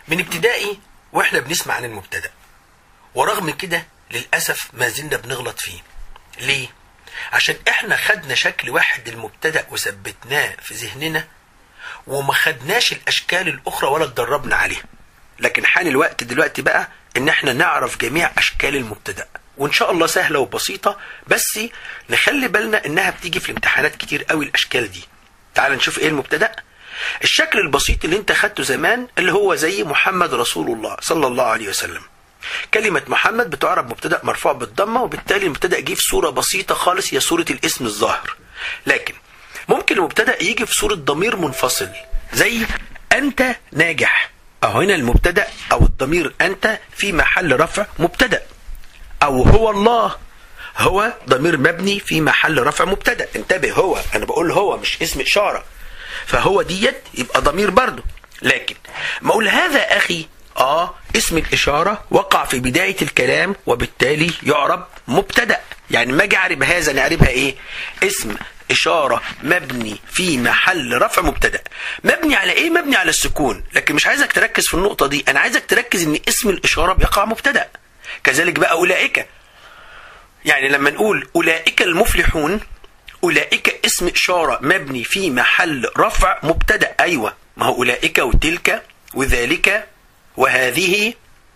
من ابتدائي واحنا بنسمع عن المبتدا ورغم كده للاسف ما زلنا بنغلط فيه ليه عشان احنا خدنا شكل واحد المبتدا وثبتناه في ذهننا وما خدناش الاشكال الاخرى ولا اتدربنا عليها لكن حان الوقت دلوقتي بقى ان احنا نعرف جميع اشكال المبتدا وان شاء الله سهله وبسيطه بس نخلي بالنا انها بتيجي في الامتحانات كتير قوي الاشكال دي تعال نشوف ايه المبتدا الشكل البسيط اللي انت خدته زمان اللي هو زي محمد رسول الله صلى الله عليه وسلم كلمة محمد بتعرب مبتدأ مرفوع بالضمة وبالتالي المبتدأ جه في صورة بسيطة خالص هي صورة الاسم الظاهر لكن ممكن المبتدأ يجي في صورة ضمير منفصل زي أنت ناجح أو هنا المبتدأ أو الضمير أنت في محل رفع مبتدأ أو هو الله هو ضمير مبني في محل رفع مبتدأ انتبه هو أنا بقول هو مش اسم إشارة فهو ديت يبقى ضمير برضه لكن ما أقول هذا أخي اه اسم الإشارة وقع في بداية الكلام وبالتالي يعرب مبتدأ يعني ما اجي اعرب هذا نعربها ايه اسم إشارة مبني في محل رفع مبتدأ مبني على إيه؟ مبني على السكون لكن مش عايزك تركز في النقطة دي أنا عايزك تركز إن اسم الإشارة بيقع مبتدأ كذلك بقى أولئك يعني لما نقول أولئك المفلحون أولئك اسم إشارة مبني في محل رفع مبتدأ أيوة ما هو أولئك وتلك وذلك وهذه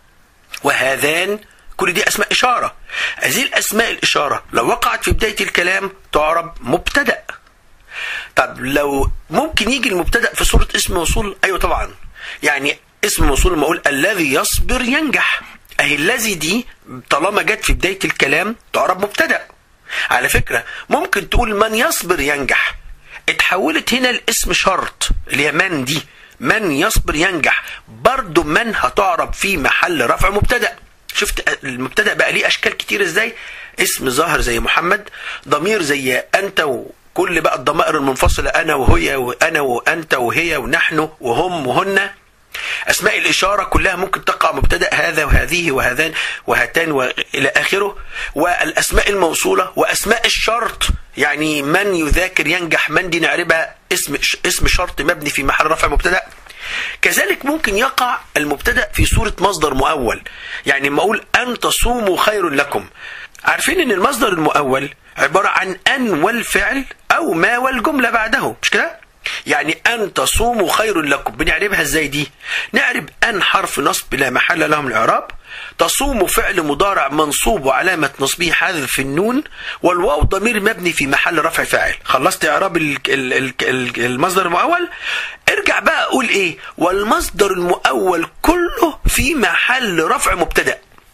وهذان كل دي أسماء إشارة هذه الأسماء الإشارة لو وقعت في بداية الكلام تعرب مبتدأ طب لو ممكن يجي المبتدأ في صورة اسم موصول أيوة طبعا يعني اسم موصول لما أقول الذي يصبر ينجح أهي الذي دي طالما جت في بداية الكلام تعرب مبتدأ على فكرة ممكن تقول من يصبر ينجح اتحولت هنا الاسم شرط اللي هي من دي من يصبر ينجح برضو من هتعرب في محل رفع مبتدأ شفت المبتدأ بقى ليه أشكال كتير ازاي اسم ظاهر زي محمد ضمير زي أنت وكل بقى الضمائر المنفصلة أنا وهي وأنا وأنت وهي ونحن وهم وهن أسماء الإشارة كلها ممكن تقع مبتدأ هذا وهذه وهذان وهاتان وإلى آخره والأسماء الموصولة وأسماء الشرط يعني من يذاكر ينجح من دي نعربها اسم اسم شرط مبني في محل رفع مبتدأ كذلك ممكن يقع المبتدأ في صورة مصدر مؤول يعني لما أقول أن تصوموا خير لكم عارفين ان المصدر المؤول عبارة عن أن والفعل أو ما والجملة بعده مش كده؟ يعني أن تصوموا خير لكم بنعربها ازاي دي نعرب أن حرف نصب لا محل له من الإعراب تصوم فعل مضارع منصوب وعلامة نصبه حذف النون والواو ضمير مبني في محل رفع فاعل خلصت إعراب المصدر المؤول ارجع بقى أقول إيه والمصدر المؤول كله في محل رفع مبتدأ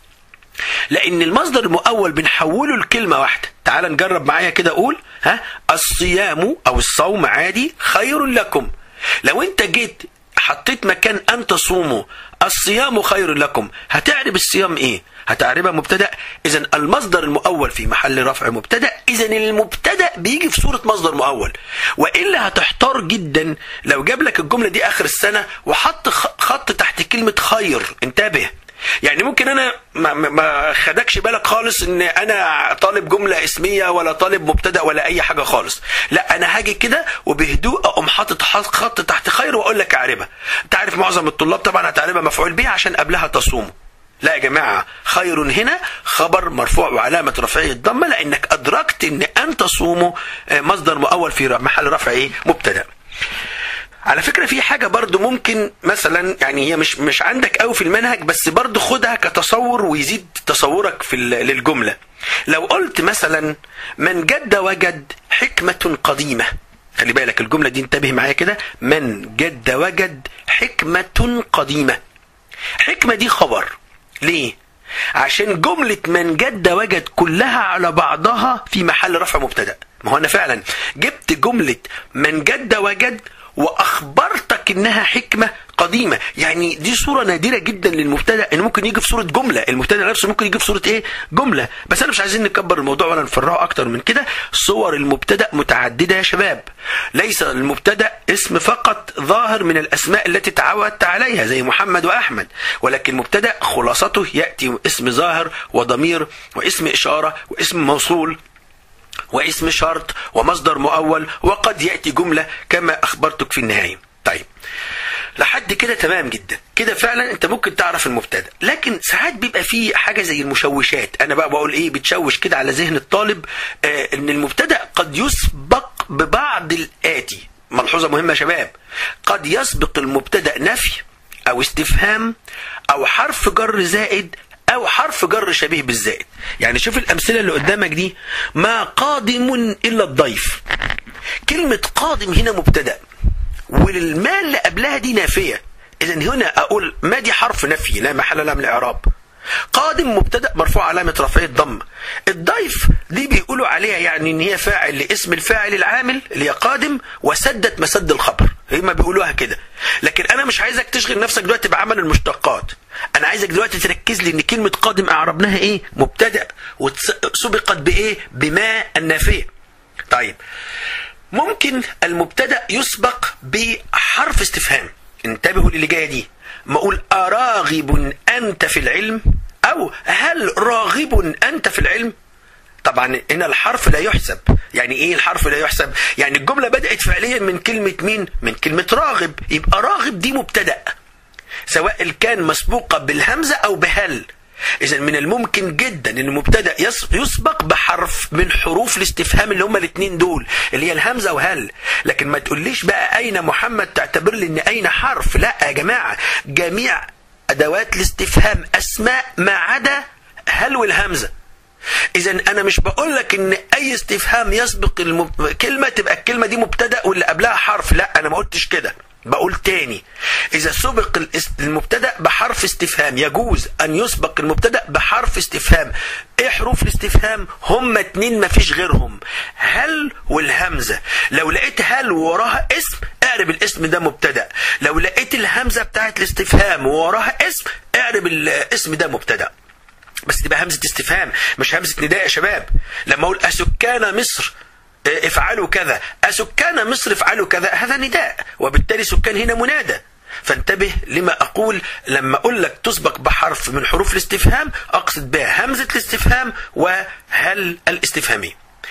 لأن المصدر المؤول بنحوله لكلمة واحدة تعال نجرب معايا كده أقول ها الصيام أو الصوم عادي خير لكم لو أنت جيت حطيت مكان أن تصوموا الصيام خير لكم هتعرب الصيام إيه هتعربها مبتدا اذا المصدر المؤول في محل رفع مبتدا اذا المبتدا بيجي في صوره مصدر مؤول والا هتحتار جدا لو جاب لك الجمله دي اخر السنه وحط خط تحت كلمه خير انتبه يعني ممكن انا ما, ما خدكش بالك خالص ان انا طالب جمله اسميه ولا طالب مبتدا ولا اي حاجه خالص لا انا هاجي كده وبهدوء اقوم حاطط خط تحت خير واقول لك اعربها انت عارف معظم الطلاب طبعا هتعربها مفعول به عشان قبلها تصوم لا يا جماعة خير هنا خبر مرفوع وعلامة رفعه الضمة لأنك أدركت أن أن تصوموا مصدر مؤول في محل رفع إيه؟ مبتدأ على فكرة في حاجة برضو ممكن مثلا يعني هي مش مش عندك قوي في المنهج بس برضو خدها كتصور ويزيد تصورك في للجملة لو قلت مثلا من جد وجد حكمة قديمة خلي بالك الجملة دي انتبه معايا كده من جد وجد حكمة قديمة حكمة دي خبر ليه؟ عشان جملة من جد وجد كلها على بعضها في محل رفع مبتدأ ما هو أنا فعلا جبت جملة من جد وجد واخبرتك انها حكمه قديمه يعني دي صوره نادره جدا للمبتدا ان ممكن يجي في صوره جمله المبتدا نفسه ممكن يجي في صوره ايه جمله بس انا مش عايزين نكبر الموضوع ولا نفرعه اكتر من كده صور المبتدا متعدده يا شباب ليس المبتدا اسم فقط ظاهر من الاسماء التي تعودت عليها زي محمد واحمد ولكن المبتدا خلاصته ياتي اسم ظاهر وضمير واسم اشاره واسم موصول واسم شرط ومصدر مؤول وقد يأتي جملة كما أخبرتك في النهاية طيب لحد كده تمام جدا كده فعلا انت ممكن تعرف المبتدا لكن ساعات بيبقى فيه حاجه زي المشوشات انا بقى بقول ايه بتشوش كده على ذهن الطالب آه ان المبتدا قد يسبق ببعض الاتي ملحوظه مهمه يا شباب قد يسبق المبتدا نفي او استفهام او حرف جر زائد او حرف جر شبيه بالزائد يعني شوف الامثله اللي قدامك دي ما قادم الا الضيف كلمه قادم هنا مبتدا والما اللي قبلها دي نافيه اذا هنا اقول ما دي حرف نفي لا محل لها من الاعراب قادم مبتدا مرفوع علامه رفعه الضم الضيف دي بيقولوا عليها يعني ان هي فاعل لاسم الفاعل العامل اللي هي قادم وسدت مسد الخبر هما بيقولوها كده لكن انا مش عايزك تشغل نفسك دلوقتي بعمل المشتقات انا عايزك دلوقتي تركز لي ان كلمه قادم اعربناها ايه مبتدا وسبقت بايه بما النافيه طيب ممكن المبتدا يسبق بحرف استفهام انتبهوا للي جايه دي ما اقول اراغب انت في العلم او هل راغب انت في العلم طبعا هنا الحرف لا يحسب يعني ايه الحرف لا يحسب يعني الجمله بدات فعليا من كلمه مين من كلمه راغب يبقى راغب دي مبتدا سواء كان مسبوقه بالهمزه او بهل اذا من الممكن جدا ان المبتدا يسبق بحرف من حروف الاستفهام اللي هما الاثنين دول اللي هي الهمزه وهل لكن ما تقوليش بقى اين محمد تعتبر لي ان اين حرف لا يا جماعه جميع ادوات الاستفهام اسماء ما عدا هل والهمزه اذا انا مش بقول لك ان اي استفهام يسبق المب... كلمه تبقى الكلمه دي مبتدا واللي قبلها حرف لا انا ما قلتش كده بقول تاني إذا سبق المبتدأ بحرف استفهام يجوز أن يسبق المبتدأ بحرف استفهام إيه حروف الاستفهام هم اتنين مفيش غيرهم هل والهمزة لو لقيت هل وراها اسم اعرب الاسم ده مبتدأ لو لقيت الهمزة بتاعت الاستفهام وراها اسم اعرب الاسم ده مبتدأ بس تبقى همزة استفهام مش همزة نداء يا شباب لما أقول أسكان مصر افعلوا كذا أسكان مصر افعلوا كذا هذا نداء وبالتالي سكان هنا منادى فانتبه لما أقول لما أقول لك تسبق بحرف من حروف الاستفهام أقصد بها همزة الاستفهام وهل الاستفهامي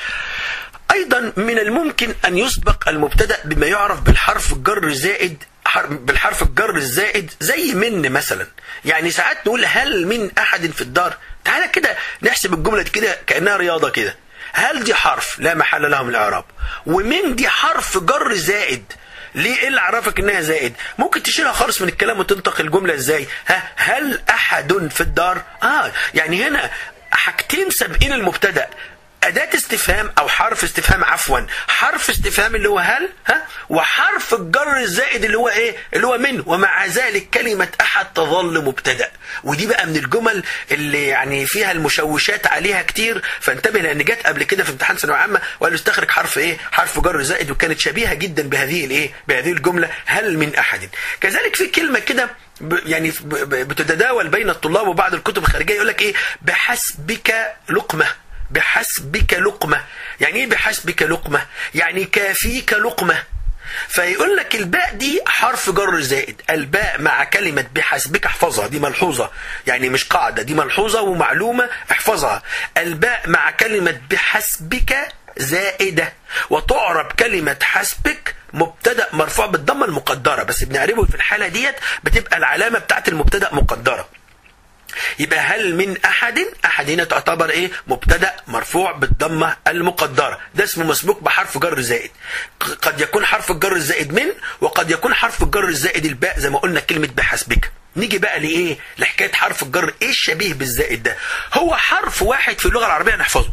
أيضا من الممكن أن يسبق المبتدأ بما يعرف بالحرف الجر الزائد بالحرف الجر الزائد زي من مثلا يعني ساعات نقول هل من أحد في الدار تعالى كده نحسب الجملة دي كده كأنها رياضة كده هل دي حرف لا محل له من الاعراب ومن دي حرف جر زائد ليه ايه اللي عرفك انها زائد ممكن تشيلها خالص من الكلام وتنطق الجمله ازاي ها هل احد في الدار اه يعني هنا حاجتين سابقين المبتدا أداة استفهام أو حرف استفهام عفوا حرف استفهام اللي هو هل ها وحرف الجر الزائد اللي هو إيه اللي هو من ومع ذلك كلمة أحد تظل مبتدأ ودي بقى من الجمل اللي يعني فيها المشوشات عليها كتير فانتبه لأن جت قبل كده في امتحان ثانوية عامة وقالوا استخرج حرف إيه حرف جر زائد وكانت شبيهة جدا بهذه الإيه بهذه الجملة هل من أحد كذلك في كلمة كده يعني بتتداول بين الطلاب وبعض الكتب الخارجية يقول لك إيه بحسبك لقمة بحسبك لقمة يعني ايه بحسبك لقمة يعني كافيك لقمة فيقول لك الباء دي حرف جر زائد الباء مع كلمة بحسبك احفظها دي ملحوظة يعني مش قاعدة دي ملحوظة ومعلومة احفظها الباء مع كلمة بحسبك زائدة وتعرب كلمة حسبك مبتدأ مرفوع بالضمة المقدرة بس بنعربه في الحالة ديت بتبقى العلامة بتاعت المبتدأ مقدرة يبقى هل من احد احد هنا تعتبر ايه مبتدا مرفوع بالضمه المقدره ده اسمه مسبوق بحرف جر زائد قد يكون حرف الجر الزائد من وقد يكون حرف الجر الزائد الباء زي ما قلنا كلمه بحسبك نيجي بقى لايه لحكايه حرف الجر ايه الشبيه بالزائد ده هو حرف واحد في اللغه العربيه نحفظه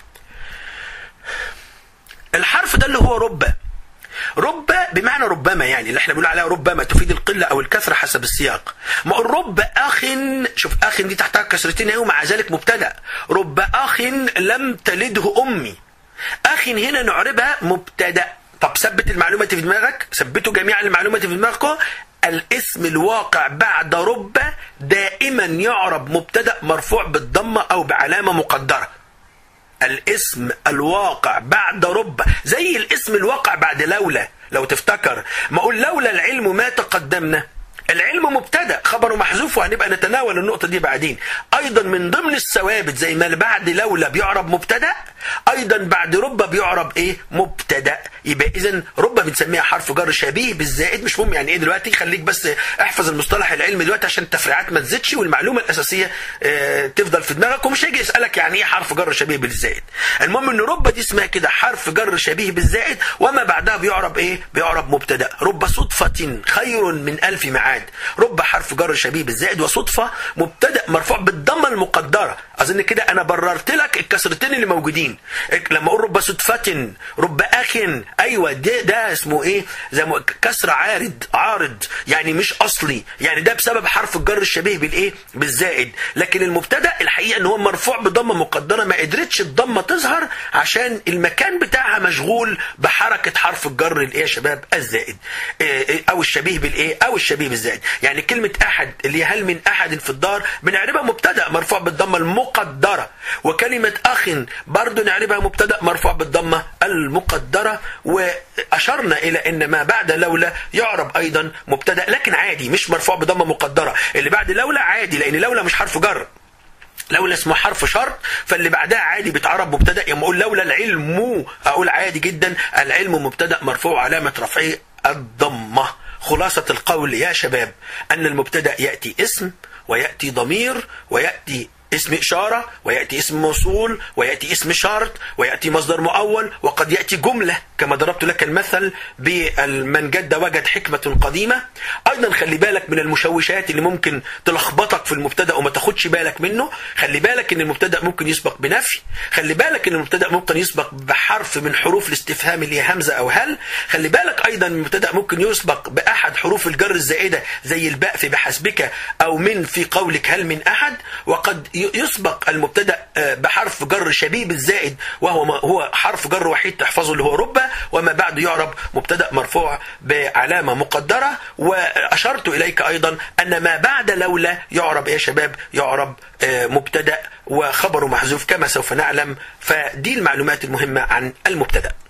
الحرف ده اللي هو رب رب بمعنى ربما يعني اللي احنا بنقول عليها ربما تفيد القله او الكثره حسب السياق ما الرب اخ شوف اخ دي تحتها كسرتين اهي ومع ذلك مبتدا رب اخ لم تلده امي اخ هنا نعربها مبتدا طب ثبت المعلومه في دماغك ثبتوا جميع المعلومات في دماغكم الاسم الواقع بعد رب دائما يعرب مبتدا مرفوع بالضمه او بعلامه مقدره الاسم الواقع بعد رب زي الاسم الواقع بعد لولا لو تفتكر ما اقول لولا العلم ما تقدمنا العلم مبتدا خبره محذوف وهنبقى نتناول النقطه دي بعدين ايضا من ضمن الثوابت زي ما بعد لولا بيعرب مبتدا ايضا بعد رب بيعرب ايه مبتدا يبقى اذا رب بنسميها حرف جر شبيه بالزائد مش مهم يعني ايه دلوقتي خليك بس احفظ المصطلح العلمي دلوقتي عشان التفريعات ما تزيدش والمعلومه الاساسيه اه تفضل في دماغك ومش هيجي يسالك يعني ايه حرف جر شبيه بالزائد المهم ان رب دي اسمها كده حرف جر شبيه بالزائد وما بعدها بيعرب ايه بيعرب مبتدا رب صدفه خير من الف معاد رب حرف جر شبيه بالزائد وصدفه مبتدا مرفوع بالضمه المقدره اظن كده انا بررت لك الكسرتين اللي موجودين لما اقول رب صدفه رب اخ ايوه ده ده اسمه ايه زي ما كسر عارض عارض يعني مش اصلي يعني ده بسبب حرف الجر الشبيه بالايه بالزائد لكن المبتدا الحقيقه ان هو مرفوع بضمه مقدره ما قدرتش الضمه تظهر عشان المكان بتاعها مشغول بحركه حرف الجر الايه يا شباب الزائد او الشبيه بالايه او الشبيه بالزائد يعني كلمه احد اللي هي هل من احد في الدار بنعربها مبتدا مرفوع بالضمه المقدره وكلمه اخ برضه نعربها مبتدا مرفوع بالضمه المقدره واشرنا الى ان ما بعد لولا يعرب ايضا مبتدا لكن عادي مش مرفوع بضمه مقدره اللي بعد لولا عادي لان لولا مش حرف جر لولا اسمه حرف شرط فاللي بعدها عادي بيتعرب مبتدا يوم اقول لولا العلم اقول عادي جدا العلم مبتدا مرفوع علامه رفعه الضمه خلاصة القول يا شباب أن المبتدأ يأتي اسم ويأتي ضمير ويأتي اسم إشارة ويأتي اسم موصول ويأتي اسم شرط ويأتي مصدر مؤول وقد يأتي جملة كما ضربت لك المثل بمن جد وجد حكمة قديمة أيضا خلي بالك من المشوشات اللي ممكن تلخبطك في المبتدأ وما تاخدش بالك منه خلي بالك ان المبتدأ ممكن يسبق بنفي خلي بالك ان المبتدأ ممكن يسبق بحرف من حروف الاستفهام اللي هي همزة أو هل خلي بالك أيضا المبتدأ ممكن يسبق بأحد حروف الجر الزائدة زي الباء في بحسبك أو من في قولك هل من أحد وقد يسبق المبتدا بحرف جر شبيه بالزائد وهو هو حرف جر وحيد تحفظه اللي هو رب وما بعد يعرب مبتدا مرفوع بعلامه مقدره واشرت اليك ايضا ان ما بعد لولا يعرب يا شباب يعرب مبتدا وخبر محذوف كما سوف نعلم فدي المعلومات المهمه عن المبتدا